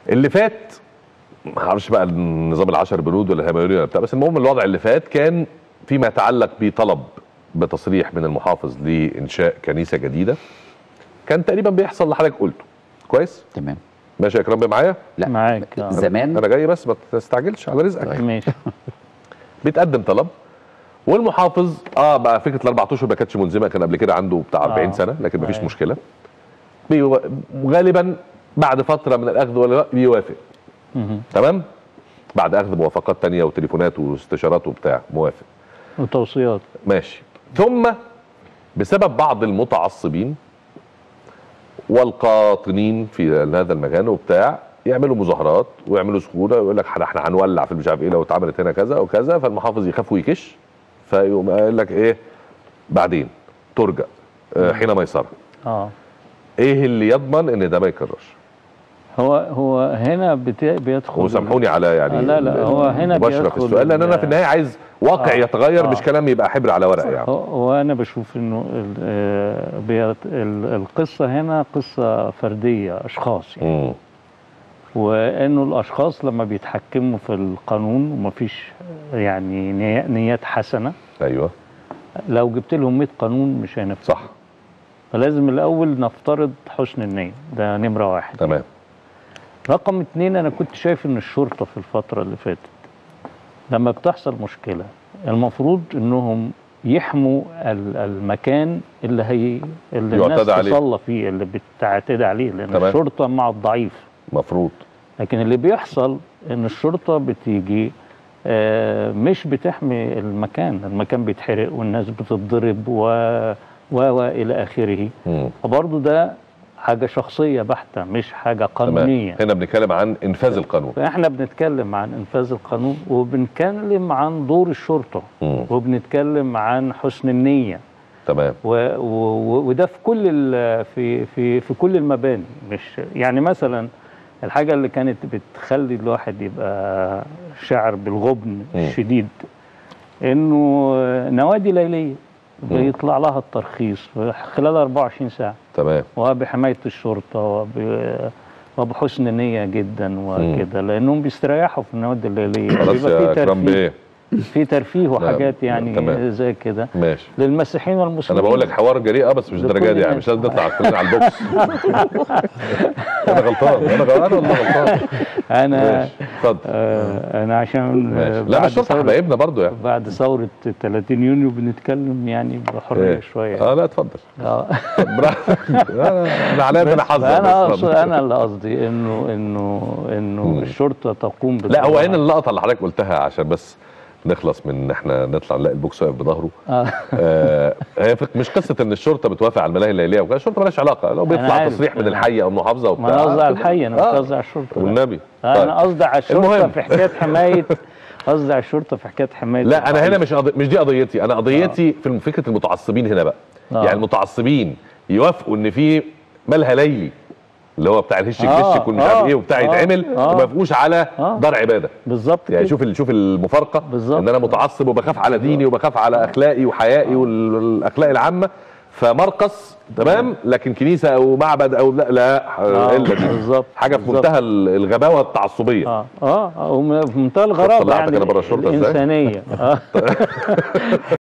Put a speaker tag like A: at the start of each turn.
A: اللي فات ما اعرفش بقى النظام العشر بنود ولا هيميولي ولا بتاع بس المهم الوضع اللي فات كان فيما يتعلق بطلب بتصريح من المحافظ لانشاء كنيسه جديده كان تقريبا بيحصل اللي حضرتك قلته كويس
B: تمام
A: ماشي يا اكرام بيه معايا
B: لا
C: معاك آه.
B: زمان
A: انا جاي بس ما تستعجلش على رزقك
C: ماشي
A: بيتقدم طلب والمحافظ اه بقى فكره ال 14 ما كانتش ملزمه كان قبل كده عنده بتاع 40
C: آه.
A: سنه لكن مفيش
C: أيوة.
A: مشكله بيو... غالبا بعد فتره من الاخذ ولا بيوافق
C: مهم.
A: تمام بعد اخذ موافقات تانية وتليفونات واستشارات وبتاع موافق
C: وتوصيات
A: ماشي ثم بسبب بعض المتعصبين والقاطنين في هذا المكان وبتاع يعملوا مظاهرات ويعملوا سخونه ويقول لك احنا هنولع في مش عارف ايه لو اتعملت هنا كذا وكذا فالمحافظ يخاف ويكش فيقوم قايل لك ايه بعدين ترجع آه، حين ميسره
C: اه
A: ايه اللي يضمن ان ده ما يكررش
C: هو هو هنا بت- بيدخل
A: وسامحوني على يعني
C: آه، لا، لا، هو هنا
A: مباشره في
C: بيدخل
A: السؤال لان انا
C: ال-
A: في النهايه عايز واقع
C: آه،
A: يتغير
C: آه.
A: مش كلام يبقى حبر على ورق يعني
C: هو- هو انا بشوف انه ال- آه، بيت- ال- القصه هنا قصه فرديه اشخاص يعني
A: مم.
C: وانه الاشخاص لما بيتحكموا في القانون ومفيش يعني ني- نيات حسنه
A: ايوه
C: لو جبت لهم 100 قانون مش هينفذوا
A: صح
C: فلازم الاول نفترض حسن النيه ده نمره واحد
A: تمام
C: رقم اتنين انا كنت شايف ان الشرطه في الفتره اللي فاتت لما بتحصل مشكله المفروض انهم يحموا ال- المكان اللي هي اللي الناس
A: يعتدى عليه.
C: تصلى فيه اللي بتعتدي عليه لان
A: تمام.
C: الشرطه مع الضعيف
A: مفروض
C: لكن اللي بيحصل ان الشرطه بتيجي آه، مش بتحمي المكان المكان بيتحرق والناس بتتضرب و و والى اخره
A: مم.
C: فبرضه ده حاجه شخصيه بحته مش حاجه قانونيه
A: تمام هنا بنتكلم عن انفاذ القانون
C: فاحنا بنتكلم عن انفاذ القانون وبنتكلم عن دور الشرطه
A: مم.
C: وبنتكلم عن حسن النيه
A: تمام
C: و و وده في كل ال- في في في كل المباني مش يعني مثلا الحاجه اللي كانت بتخلي الواحد يبقى شاعر بالغبن
A: مم.
C: الشديد انه نوادي ليليه بيطلع لها الترخيص في خلال 24 ساعه
A: تمام
C: وبحمايه الشرطه وب وبحسن نيه جدا وكده لانهم بيستريحوا في النوادي الليليه
A: خلاص
C: بيبقى
A: يا
C: في
A: اكرم
C: ترفيه
A: بيه
C: في ترفيه وحاجات يعني
A: تمام.
C: زي كده
A: ماشي
C: للمسيحيين والمسلمين
A: انا بقول لك حوار جريء اه بس مش
C: لكل
A: الدرجه دي يعني
C: الناس.
A: مش لازم نطلع كلنا على البوكس انا غلطان انا غلطان ولا غلطان
C: انا
A: ماشي اتفضل
C: آه انا عشان
A: ماشي
C: آه،
A: لا ما
C: بعد
A: الشرطه
C: ثورة
A: حبايبنا برضو يعني
C: بعد ثورة 30 يونيو بنتكلم يعني بحرية
A: إيه.
C: شوية
A: اه لا اتفضل
C: اه
A: براحتك انا أنا عليا ان انا حظ
C: انا
A: بس.
C: اقصد انا اللي قصدي انه انه انه
A: مم.
C: الشرطة تقوم
A: لا هو
C: بدورها.
A: هنا اللقطه اللي حضرتك قلتها عشان بس نخلص من ان احنا نطلع نلاقي البوكس واقف بظهره
C: آه.
A: آه هي فك- مش قصه ان الشرطه بتوافق على الملاهي الليليه وكده الشرطه مالهاش علاقه لو بيطلع
C: عارف.
A: تصريح من
C: أنا
A: الحي او المحافظه وبتاع
C: ما انا قصدي على
A: كده.
C: الحي انا مش
A: آه.
C: قصدي على الشرطة لا.
A: والنبي
C: انا
A: طيب.
C: قصدي على الشرطة
A: المهم.
C: في حكاية حماية قصدي على الشرطة في حكاية حماية
A: لا انا هنا
C: الضعيف.
A: مش قضي... مش دي قضيتي انا قضيتي في فكره المتعصبين هنا بقى
C: آه.
A: يعني المتعصبين يوافقوا ان في مالها ليلي اللي هو بتاع الهش
C: آه،
A: الكش يكون مش عارف
C: آه،
A: ايه وبتاع
C: آه،
A: يتعمل
C: آه.
A: وما يوافقوش على
C: آه.
A: دار عباده
C: بالظبط
A: يعني
C: كده.
A: شوف ال- شوف المفارقه
C: بالظبط.
A: ان انا متعصب وبخاف على ديني وبخاف على اخلاقي وحيائي والاخلاق العامه فمرقص تمام لكن كنيسه او معبد او لا لا
C: آه،
A: الا دي
C: بالظبط
A: حاجه في
C: بالظبط.
A: منتهى ال- الغباوه التعصبيه
C: اه اه وفي منتهى الغرابة
A: طلعتك
C: يعني
A: أنا برا الشرطة إزاي؟
C: الإنسانية آه.